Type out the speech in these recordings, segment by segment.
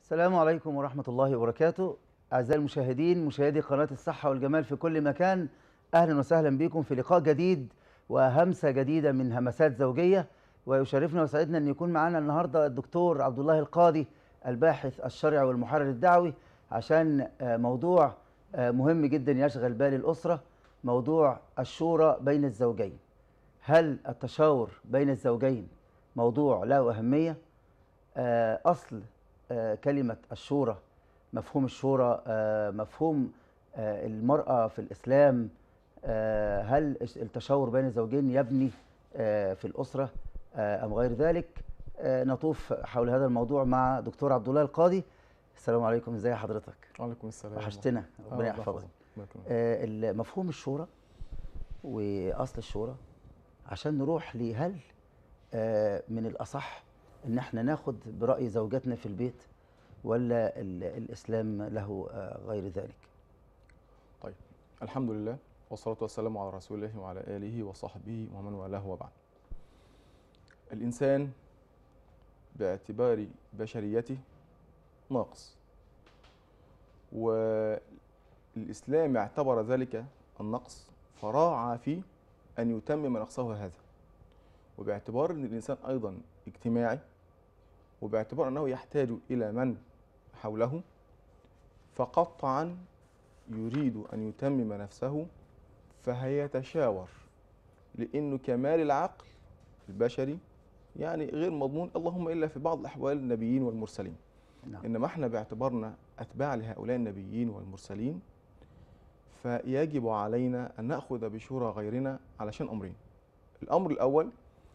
السلام عليكم ورحمة الله وبركاته أعزائي المشاهدين مشاهدي قناة الصحة والجمال في كل مكان أهلا وسهلا بكم في لقاء جديد وهمسة جديدة من همسات زوجية ويشرفنا ويسعدنا أن يكون معنا النهاردة الدكتور عبد الله القاضي الباحث الشرعي والمحرر الدعوي عشان آه، موضوع آه، مهم جدا يشغل بال الأسرة موضوع الشورى بين الزوجين هل التشاور بين الزوجين موضوع له أهمية آه، أصل آه، كلمة الشورى مفهوم الشورى آه، مفهوم آه، المرأة في الإسلام آه، هل التشاور بين الزوجين يبني آه، في الأسرة آه، أم غير ذلك آه، نطوف حول هذا الموضوع مع دكتور عبد الله القاضي السلام عليكم ازي حضرتك وعليكم السلام وحشتنا آه، ربنا الله يحفظك يحفظك. الله يكرمك. آه، مفهوم الشورى واصل الشورى عشان نروح لهل آه، من الاصح ان احنا ناخد براي زوجاتنا في البيت ولا ال- الاسلام له آه، غير ذلك طيب الحمد لله والصلاة والسلام على رسول الله وعلى آله وصحبه ومن والاه وبعد الإنسان باعتبار بشريته ناقص والإسلام اعتبر ذلك النقص فراعى في أن يتمم نقصه هذا وباعتبار أن الإنسان أيضا اجتماعي وباعتبار أنه يحتاج إلى من حوله فقطعا يريد أن يتمم نفسه فهيتشاور لأنه كمال العقل البشري يعني غير مضمون اللهم إلا في بعض الأحوال النبيين والمرسلين نعم إنما احنا باعتبارنا أتباع لهؤلاء النبيين والمرسلين فيجب علينا أن نأخذ بشورى غيرنا علشان أمرين الأمر الأول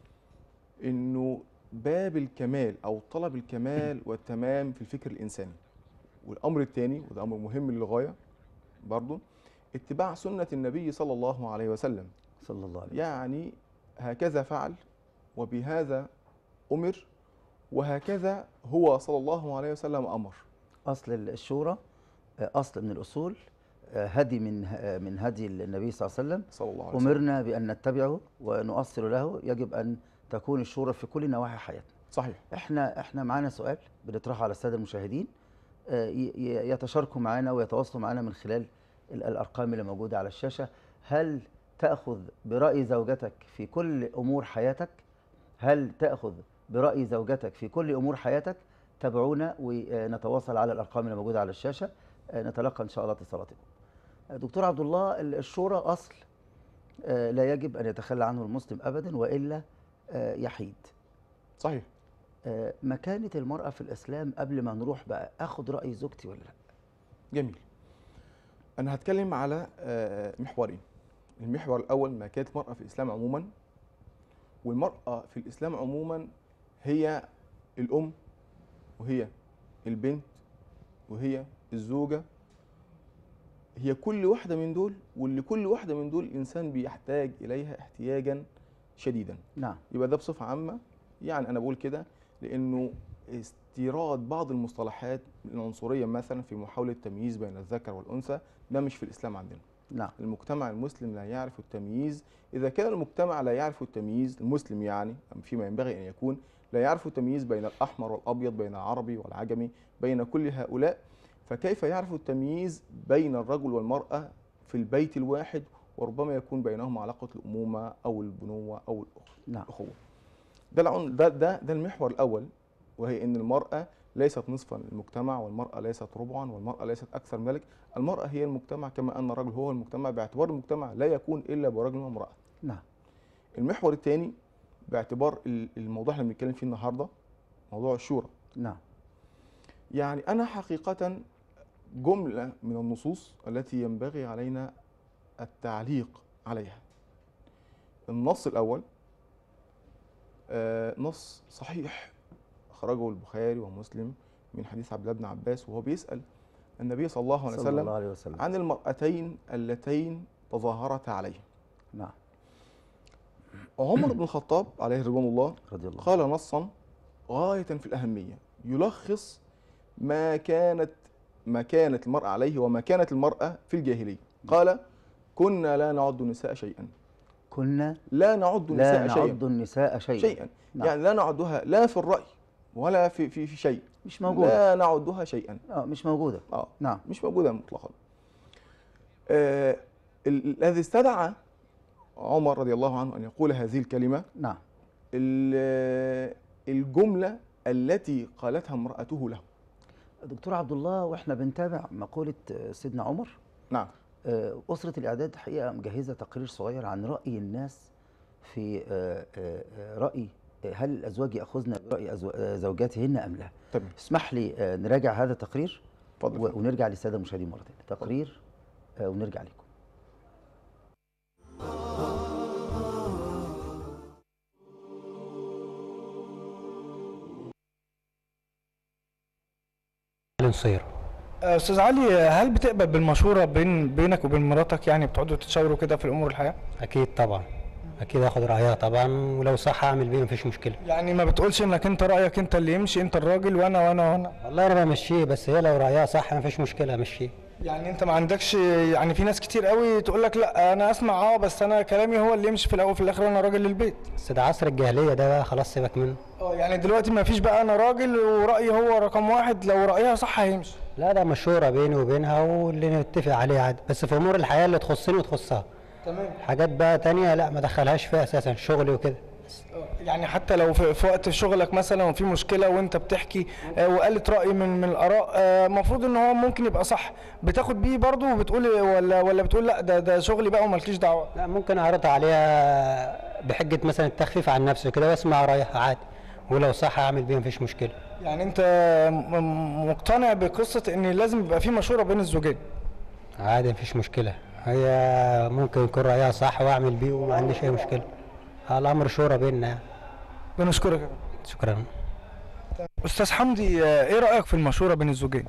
إنه باب الكمال أو طلب الكمال والتمام في الفكر الإنساني والأمر الثاني وده أمر مهم للغاية برضه اتباع سنة النبي صلى الله عليه وسلم صلى الله عليه وسلم يعني هكذا فعل وبهذا أمر وهكذا هو صلى الله عليه وسلم أمر اصل الشورى آه، اصل من الاصول آه، هدي من آه، من هدي النبي صلى الله عليه وسلم صلى الله عليه وسلم امرنا بان نتبعه ونؤصل له يجب ان تكون الشورى في كل نواحي حياتنا صحيح احنا احنا معانا سؤال بنطرحه على الساده المشاهدين آه، ي- ي- يتشاركوا معنا ويتواصلوا معنا من خلال ال- الارقام اللي موجوده على الشاشه هل تاخذ براي زوجتك في كل امور حياتك هل تاخذ براي زوجتك في كل امور حياتك تابعونا ونتواصل على الارقام اللي موجوده على الشاشه آه، نتلقى ان شاء الله اتصالاتكم آه، دكتور عبد الله ال- الشورى اصل آه، لا يجب ان يتخلى عنه المسلم ابدا والا آه، يحيد صحيح آه، مكانة المرأة في الإسلام قبل ما نروح بقى أخد رأي زوجتي ولا لأ؟ جميل أنا هتكلم على آه، محورين المحور الأول مكانة المرأة في الإسلام عموما والمرأة في الإسلام عموما هي الأم وهي البنت وهي الزوجة هي كل واحدة من دول واللي كل واحدة من دول الإنسان بيحتاج إليها احتياجا شديدا نعم يبقى ده بصفة عامة يعني أنا بقول كده لأنه استيراد بعض المصطلحات العنصرية مثلا في محاولة التمييز بين الذكر والأنثى ده مش في الإسلام عندنا نعم المجتمع المسلم لا يعرف التمييز إذا كان المجتمع لا يعرف التمييز المسلم يعني فيما ينبغي أن يكون لا يعرف التمييز بين الأحمر والأبيض بين العربي والعجمي بين كل هؤلاء فكيف يعرف التمييز بين الرجل والمرأة في البيت الواحد وربما يكون بينهما علاقة الأمومة أو البنوة أو الأخوة نعم الأخوة ده العن... ده ده ده المحور الأول وهي إن المرأة ليست نصفا للمجتمع والمرأة ليست ربعا والمرأة ليست أكثر من ذلك المرأة هي المجتمع كما أن الرجل هو المجتمع باعتبار المجتمع لا يكون إلا برجل وامرأة نعم المحور الثاني باعتبار ال- الموضوع اللي بنتكلم فيه النهارده موضوع الشورى نعم يعني أنا حقيقة جملة من النصوص التي ينبغي علينا التعليق عليها النص الأول آه، نص صحيح أخرجه البخاري ومسلم من حديث عبد الله بن عباس وهو بيسأل النبي صلى الله عليه صلى وسلم الله عليه وسلم عن المرأتين اللتين تظاهرتا عليه نعم عمر بن الخطاب عليه رضوان الله رضي الله قال نصا غاية في الأهمية يلخص ما كانت ما كانت المرأة عليه وما كانت المرأة في الجاهلية قال كنا لا نعد النساء شيئا كنا لا نعد لا النساء شيئا نعد النساء شيئا شيئا نعم. يعني لا نعدها لا في الرأي ولا في في في شيء مش موجوده لا نعدها شيئا اه مش موجوده اه نعم مش موجوده مطلقا آه ال- الذي استدعى عمر رضي الله عنه ان يقول هذه الكلمه نعم ال- الجمله التي قالتها امراته له دكتور عبد الله واحنا بنتابع مقوله آه، سيدنا عمر نعم آه، أسرة الإعداد حقيقة مجهزة تقرير صغير عن رأي الناس في آه، آه، آه، رأي آه، هل الأزواج يأخذن برأي أزو- آه، زوجاتهن أم لا؟ تمام اسمح لي آه، نراجع هذا التقرير اتفضل و- ونرجع للسادة المشاهدين مرة ثانية تقرير آه، ونرجع لكم نصير استاذ علي هل بتقبل بالمشوره بين بينك وبين مراتك يعني بتقعدوا تتشاوروا كده في الامور الحياه اكيد طبعا اكيد اخد رايها طبعا ولو صح اعمل بيه مفيش مشكله يعني ما بتقولش انك انت رايك انت اللي يمشي انت الراجل وانا وانا وانا والله انا بمشيه بس هي لو رايها صح مفيش مشكله امشيه يعني انت ما عندكش يعني في ناس كتير قوي تقول لك لا انا اسمع اه بس انا كلامي هو اللي يمشي في الاول وفي الاخر انا راجل للبيت بس ده عصر الجاهليه ده بقى خلاص سيبك منه اه يعني دلوقتي ما فيش بقى انا راجل ورايي هو رقم واحد لو رايها صح هيمشي لا ده مشوره بيني وبينها واللي نتفق عليه عادي بس في امور الحياه اللي تخصني وتخصها تمام حاجات بقى تانية لا ما دخلهاش فيها اساسا شغلي وكده يعني حتى لو في, في وقت شغلك مثلا وفي مشكله وانت بتحكي آه، وقالت راي من من الاراء المفروض ان هو ممكن يبقى صح بتاخد بيه برضه وبتقول ولا ولا بتقول لا ده ده شغلي بقى ومالكيش دعوه لا ممكن اعرضها عليها بحجه مثلا التخفيف عن نفسي كده واسمع رايها عادي ولو صح اعمل بيه مفيش مشكله يعني انت م- م- مقتنع بقصه ان لازم يبقى في مشوره بين الزوجين عادي مفيش مشكلة هي ممكن يكون رأيها صح وأعمل بيه وما عنديش أي مشكلة الأمر شورى بيننا يعني. بنشكرك يا فندم. شكرا استاذ حمدي آه، ايه رايك في المشوره بين الزوجين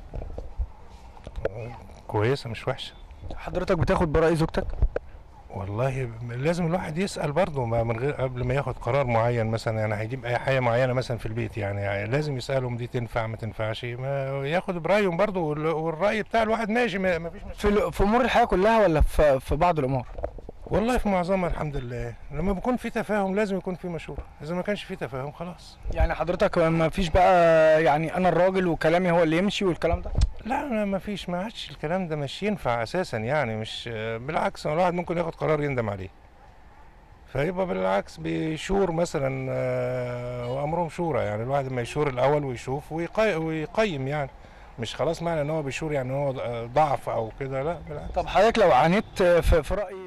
كويسه مش وحشه حضرتك بتاخد براي زوجتك والله لازم الواحد يسال برضه ما من غير قبل ما ياخد قرار معين مثلا يعني هيجيب اي حاجه معينه مثلا في البيت يعني, يعني لازم يسالهم دي تنفع ما تنفعش ما ياخد برايهم برضه وال- والراي بتاع الواحد ماشي ما ما فيش مشكله في ال- في امور الحياه كلها ولا في في بعض الامور والله في معظمها الحمد لله لما بيكون في تفاهم لازم يكون في مشوره اذا ما كانش في تفاهم خلاص يعني حضرتك ما فيش بقى يعني انا الراجل وكلامي هو اللي يمشي والكلام ده لا ما ما فيش ما عادش الكلام ده مش ينفع اساسا يعني مش بالعكس الواحد ممكن ياخد قرار يندم عليه فيبقى بالعكس بيشور مثلا آه، وامرهم شورى يعني الواحد ما يشور الاول ويشوف ويقي- ويقيم يعني مش خلاص معنى ان هو بيشور يعني هو ضعف او كده لا بالعكس طب حضرتك لو عانيت في, في راي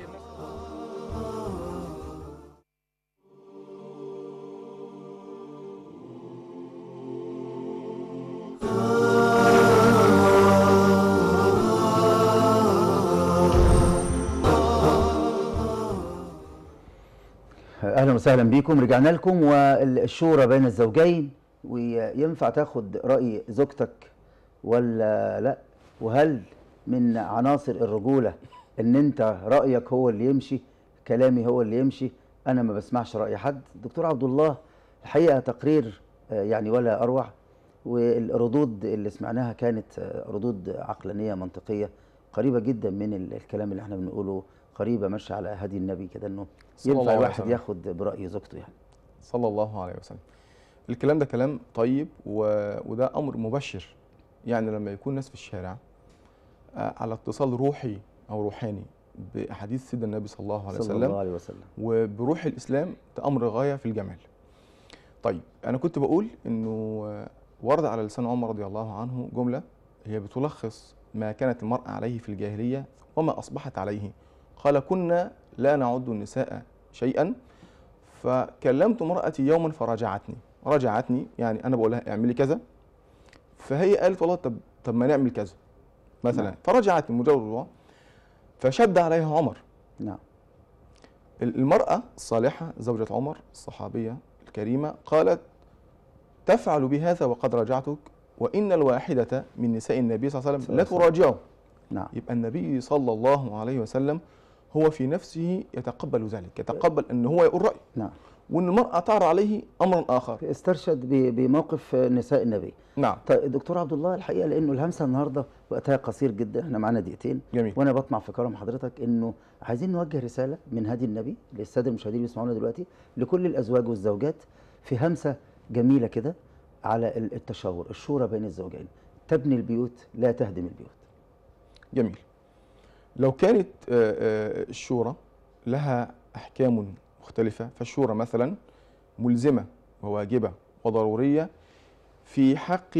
اهلا وسهلا بكم رجعنا لكم والشورى بين الزوجين وينفع تاخد راي زوجتك ولا لا وهل من عناصر الرجوله ان انت رايك هو اللي يمشي كلامي هو اللي يمشي انا ما بسمعش راي حد دكتور عبد الله الحقيقه تقرير آه، يعني ولا اروع والردود اللي سمعناها كانت آه، ردود عقلانيه منطقيه قريبه جدا من ال- الكلام اللي احنا بنقوله قريبه ماشيه على هدي النبي كده انه صلى الله ينفع عليه الواحد وسلم. ياخد براي زوجته يعني صلى الله عليه وسلم الكلام ده كلام طيب و... وده امر مبشر يعني لما يكون الناس في الشارع آه، على اتصال روحي او روحاني باحاديث سيدنا النبي صلى الله عليه صلى وسلم الله عليه وسلم وبروح الاسلام ده امر غايه في الجمال طيب انا كنت بقول انه آه، ورد على لسان عمر رضي الله عنه جمله هي بتلخص ما كانت المراه عليه في الجاهليه وما اصبحت عليه قال كنا لا نعد النساء شيئا فكلمت امرأتي يوما فرجعتني رجعتني يعني انا بقول لها اعملي كذا فهي قالت والله طب طب ما نعمل كذا مثلا نعم. فرجعتني مجرد الوضوء فشد عليها عمر نعم المرأة الصالحة زوجة عمر الصحابية الكريمة قالت تفعل بهذا وقد رجعتك وإن الواحدة من نساء النبي صلى الله عليه وسلم لا صلى الله عليه تراجعه نعم يبقى النبي صلى الله عليه وسلم هو في نفسه يتقبل ذلك يتقبل أن هو يقول رأي نعم وأن المرأة تعرض عليه أمرا آخر استرشد ب- بموقف نساء النبي نعم طيب دكتور عبد الله الحقيقه لانه الهمسه النهارده وقتها قصير جدا احنا معانا دقيقتين جميل وانا بطمع في كرم حضرتك انه عايزين نوجه رساله من هدي النبي للساده المشاهدين اللي بيسمعونا دلوقتي لكل الازواج والزوجات في همسه جميله كده على ال- التشاور الشورى بين الزوجين تبني البيوت لا تهدم البيوت جميل لو كانت آه، آه، الشورى لها احكام مختلفه فالشورى مثلا ملزمه وواجبه وضروريه في حق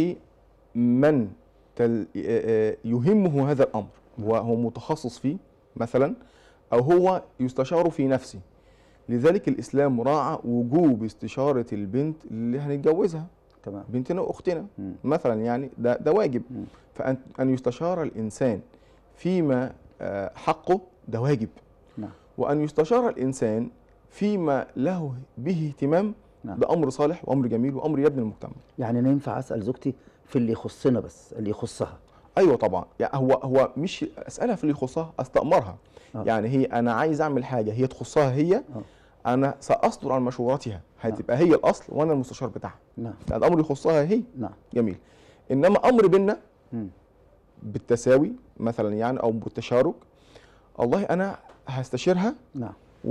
من تل آه، آه، يهمه هذا الامر وهو متخصص فيه مثلا او هو يستشار في نفسه لذلك الاسلام راعى وجوب استشاره البنت اللي هنتجوزها تمام بنتنا واختنا مم. مثلا يعني ده ده واجب مم. فان ان يستشار الانسان فيما آه، حقه ده واجب نعم وان يستشار الانسان فيما له به اهتمام نعم. ده امر صالح وامر جميل وامر يبني المجتمع يعني انا ينفع اسال زوجتي في اللي يخصنا بس اللي يخصها ايوه طبعا يعني هو هو مش اسالها في اللي يخصها استامرها آه. يعني هي انا عايز اعمل حاجه هي تخصها هي انا ساصدر عن مشوراتها هتبقى هي الاصل وانا المستشار بتاعها نعم ده الامر يخصها هي نعم جميل انما امر بينا مم. بالتساوي مثلا يعني او بالتشارك والله انا هستشيرها نعم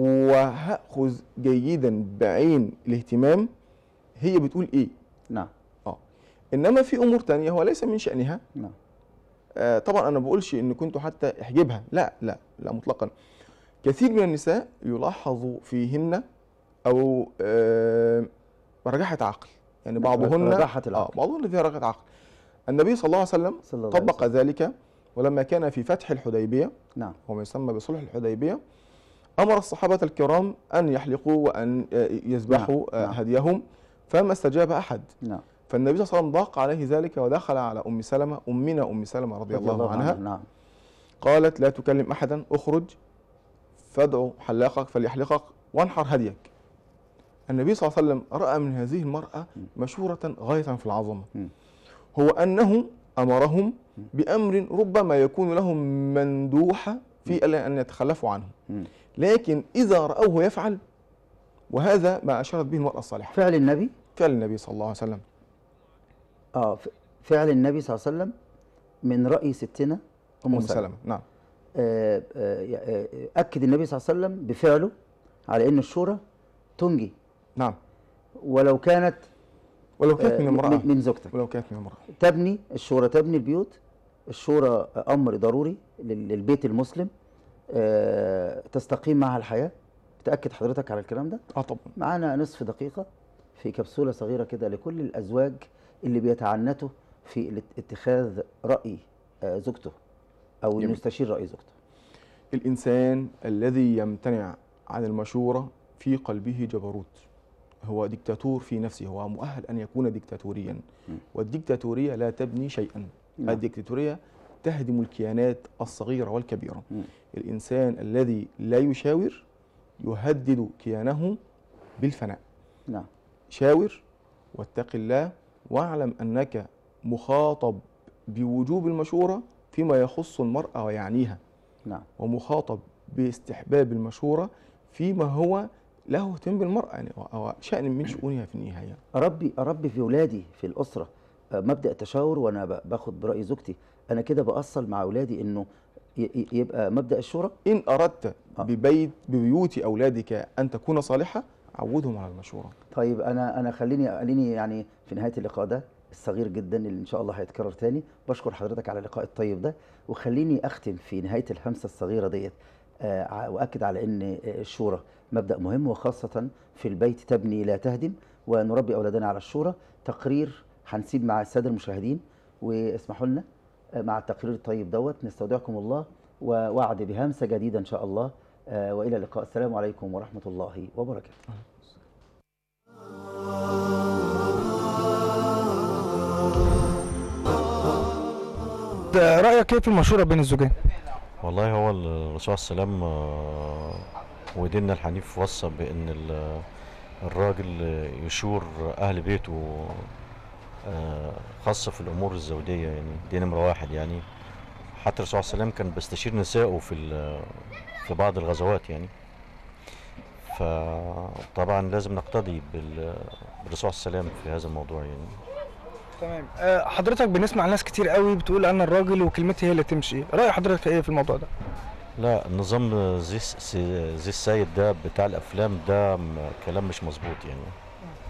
وهاخذ جيدا بعين الاهتمام هي بتقول ايه نعم اه انما في امور تانية هو ليس من شانها نعم آه طبعا انا ما بقولش ان كنتوا حتى احجبها لا لا لا مطلقا كثير من النساء يلاحظ فيهن او آه رجحة عقل يعني بعضهن رجحة اه العقل. بعضهن فيها رجحة عقل النبي صلى الله عليه وسلم صلى الله عليه طبق وسلم. ذلك ولما كان في فتح الحديبيه نعم وما يسمى بصلح الحديبيه امر الصحابه الكرام ان يحلقوا وان آه، يذبحوا نعم، آه، نعم. هديهم فما استجاب احد نعم فالنبي صلى الله عليه وسلم ضاق عليه ذلك ودخل على ام سلمه امنا ام سلمه رضي الله عنها نعم قالت لا تكلم احدا اخرج فادعو حلاقك فليحلقك وانحر هديك النبي صلى الله عليه وسلم راى من هذه المراه مشوره غايه في العظمه م. هو انه امرهم بامر ربما يكون لهم مندوحه في الا ان يتخلفوا عنه م. لكن اذا راوه يفعل وهذا ما اشارت به المراه الصالحه فعل النبي فعل النبي صلى الله عليه وسلم اه ف- فعل النبي صلى الله عليه وسلم من راي ستنا ام, ام سلمة. سلمه نعم آه، آه، آه، اكد النبي صلى الله عليه وسلم بفعله على ان الشورى تنجي نعم ولو كانت ولو كانت آه، من امراه من من زوجتك ولو كانت من امراه تبني الشورى تبني البيوت الشورى امر ضروري لل- للبيت المسلم آه، تستقيم معها الحياه تاكد حضرتك على الكلام ده اه طبعا معانا نصف دقيقه في كبسوله صغيره كده لكل الازواج اللي بيتعنتوا في الات- اتخاذ راي آه، زوجته او انه جميل. يستشير راي زوجته الإنسان الذي يمتنع عن المشورة في قلبه جبروت هو ديكتاتور في نفسه هو مؤهل أن يكون ديكتاتوريا والديكتاتورية لا تبني شيئا نعم. الديكتاتورية تهدم الكيانات الصغيرة والكبيرة مم. الإنسان الذي لا يشاور يهدد كيانه بالفناء نعم شاور واتق الله واعلم أنك مخاطب بوجوب المشورة فيما يخص المرأة ويعنيها نعم ومخاطب باستحباب المشورة فيما هو له اهتمام بالمرأة يعني هو- هو شأن من شؤونها في النهاية اربي اربي في اولادي في الاسره آه، مبدا التشاور وانا ب- باخد براي زوجتي انا كده باصل مع اولادي انه ي- ي- يبقى مبدا الشورى إن أردت آه. ببيت ببيوت أولادك أن تكون صالحة عودهم على المشورة طيب انا انا خليني خليني يعني في نهايه اللقاء ده الصغير جدا اللي ان شاء الله هيتكرر تاني بشكر حضرتك على اللقاء الطيب ده وخليني اختم في نهايه الهمسه الصغيره ديت آه، ع- واكد على ان آه، الشورى مبدا مهم وخاصه في البيت تبني لا تهدم ونربي اولادنا على الشورى تقرير هنسيب مع الساده المشاهدين واسمحوا لنا آه، مع التقرير الطيب دوت نستودعكم الله ووعد بهمسه جديده ان شاء الله آه، والى اللقاء السلام عليكم ورحمه الله وبركاته ده رايك ايه في المشوره بين الزوجين والله هو الرسول صلى الله عليه وسلم آه، وديننا الحنيف وصى بان ال- الراجل يشور اهل بيته آه، خاصه في الامور الزوجيه يعني دي نمره واحد يعني حتى الرسول صلى الله عليه وسلم كان بيستشير نسائه في ال- في بعض الغزوات يعني فطبعا لازم نقتدي بال- بالرسول صلى الله عليه وسلم في هذا الموضوع يعني تمام آه، حضرتك بنسمع ناس كتير قوي بتقول انا الراجل وكلمتي هي اللي تمشي راي حضرتك ايه في الموضوع ده لا النظام زي الس- زي السيد ده بتاع الافلام ده م- كلام مش مظبوط يعني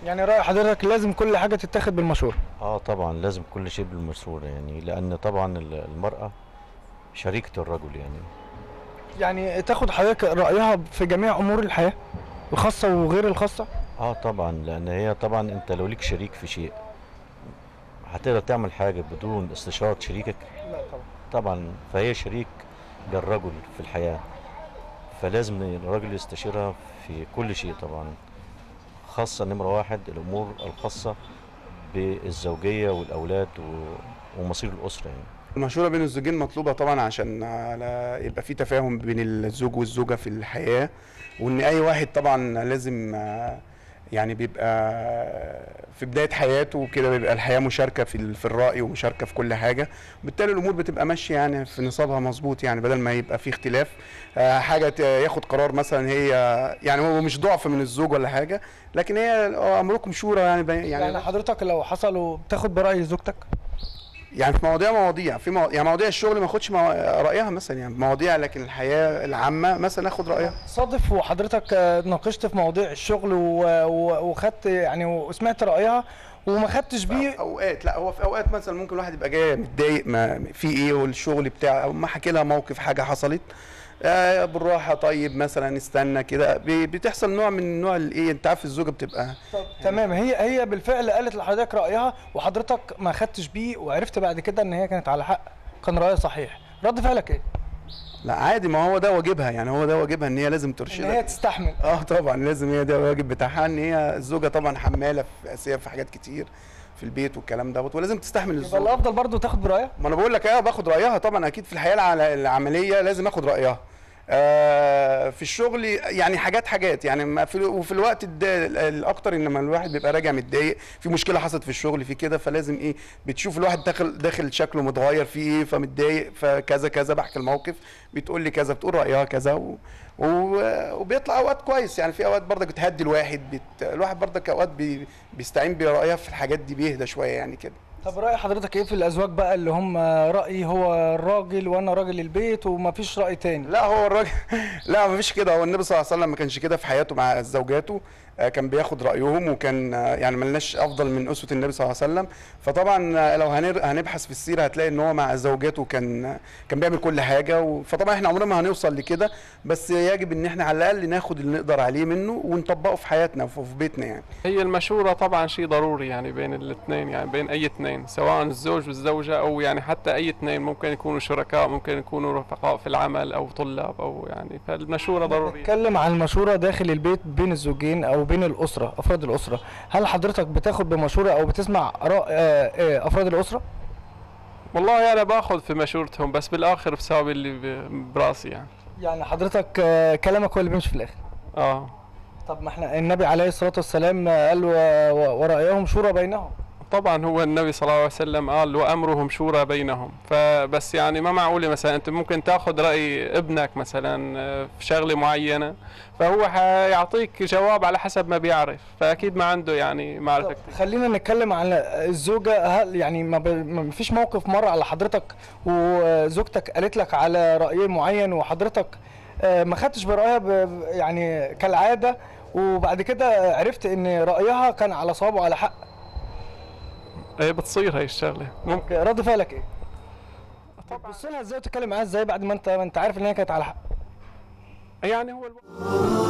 يعني راي حضرتك لازم كل حاجه تتاخد بالمشوره اه طبعا لازم كل شيء بالمشورة يعني لان طبعا ال- المرأة شريكة الرجل يعني يعني تاخد حضرتك رايها في جميع امور الحياه الخاصه وغير الخاصه اه طبعا لان هي طبعا انت لو ليك شريك في شيء هتقدر تعمل حاجة بدون استشارة شريكك لا طبعا طبعا فهي شريك للرجل في الحياة فلازم الراجل يستشيرها في كل شيء طبعا خاصة نمرة واحد الأمور الخاصة بالزوجية والأولاد و- ومصير الأسرة يعني المشورة بين الزوجين مطلوبة طبعا عشان على يبقى في تفاهم بين الزوج والزوجة في الحياة وان اي واحد طبعا لازم آه، يعني بيبقى في بداية حياته وكده بيبقى الحياة مشاركة في ال- في الرأي ومشاركة في كل حاجة وبالتالي الأمور بتبقى ماشية يعني في نصابها مظبوط يعني بدل ما يبقى في اختلاف آه، حاجة ت- ياخد قرار مثلا هي يعني هو مش ضعف من الزوج ولا حاجة لكن هي آه، أمركم شورى يعني بي- يعني, يعني حضرتك لو حصلوا بتاخد براي زوجتك يعني في مواضيع مواضيع في مواضيع يعني مواضيع الشغل ما اخدش مو... رايها مثلا يعني مواضيع لكن الحياه العامه مثلا اخد رايها صادف وحضرتك آه، ناقشت في مواضيع الشغل و- و- وخدت يعني وسمعت رايها وما خدتش بيه اوقات لا هو في اوقات مثلا ممكن الواحد يبقى جاي متضايق ما في ايه والشغل بتاعه او ما حكي لها موقف حاجه حصلت آه بالراحه طيب مثلا استنى كده بي- بتحصل نوع من نوع الايه انت عارف الزوجه بتبقى تمام هي هي بالفعل قالت لحضرتك رايها وحضرتك ما خدتش بيه وعرفت بعد كده ان هي كانت على حق كان رايها صحيح رد فعلك ايه لا عادي ما هو ده واجبها يعني هو ده واجبها ان هي لازم ان ترشدك هي تستحمل اه طبعا لازم هي ده الواجب بتاعها ان هي الزوجه طبعا حماله في اساسيه في حاجات كتير في البيت والكلام دوت ولازم تستحمل يبقى الزوج الافضل برضو تاخد برايها ما انا بقول لك اه باخد رايها طبعا اكيد في الحياه الع- العمليه لازم اخد رايها آه في الشغل يعني حاجات حاجات يعني ما في وفي الوقت الد- الاكتر ان لما الواحد بيبقى راجع متضايق في مشكله حصلت في الشغل في كده فلازم ايه بتشوف الواحد داخل داخل شكله متغير في ايه فمتضايق فكذا كذا بحكي الموقف بتقول لي كذا بتقول رايها كذا و و وبيطلع اوقات كويس يعني في اوقات برضك بتهدي الواحد بت... الواحد برضك اوقات بي... بيستعين برايها في الحاجات دي بيهدى شويه يعني كده طب راي حضرتك ايه في الازواج بقى اللي هم رايي هو الراجل وانا راجل البيت ومفيش راي تاني لا هو الراجل لا مفيش كده هو النبي صلى الله عليه وسلم ما كانش كده في حياته مع زوجاته آه، كان بياخد رايهم وكان آه، يعني ملناش افضل من اسوه النبي صلى الله عليه وسلم فطبعا آه، لو هنر- هنبحث في السيره هتلاقي ان هو مع زوجاته كان آه، كان بيعمل كل حاجه و- فطبعا احنا عمرنا ما هنوصل لكده بس يجب ان احنا على الاقل ناخد اللي نقدر عليه منه ونطبقه في حياتنا وفي في بيتنا يعني هي المشورة طبعا شيء ضروري يعني بين الاثنين يعني بين أي اثنين سواء الزوج والزوجة أو يعني حتى أي اثنين ممكن يكونوا شركاء ممكن يكونوا رفقاء في العمل أو طلاب أو يعني فالمشورة ضرورية نتكلم عن المشورة داخل البيت بين الزوجين أو بين الأسرة أفراد الأسرة هل حضرتك بتاخد بمشورة أو بتسمع آراء آه، آه، أفراد الأسرة؟ والله أنا باخذ في مشورتهم بس بالآخر بساوي اللي ب- براسي يعني يعني حضرتك آه، كلامك هو اللي بيمشي في الآخر آه طب ما احنا النبي عليه الصلاة والسلام آه، قال و- و- ورأيهم شورى بينهم طبعا هو النبي صلى الله عليه وسلم قال وامرهم شورى بينهم فبس يعني ما معقوله مثلا انت ممكن تاخذ راي ابنك مثلا آه، في شغله معينه فهو حيعطيك جواب على حسب ما بيعرف فاكيد ما عنده يعني معرفه طب كتير. خلينا نتكلم عن الزوجة هل يعني ما, ب... ما فيش موقف مر على حضرتك وزوجتك قالت لك على رأي معين وحضرتك آه، ما خدتش برأيها ب... يعني كالعادة وبعد كده عرفت ان رأيها كان على صواب وعلى حق ايه بتصير هاي الشغله ممكن رد فعلك ايه؟ بتبص لها ازاي وتتكلم معاها ازاي بعد ما انت ما انت عارف ان هي كانت على حق يعني هو الوقت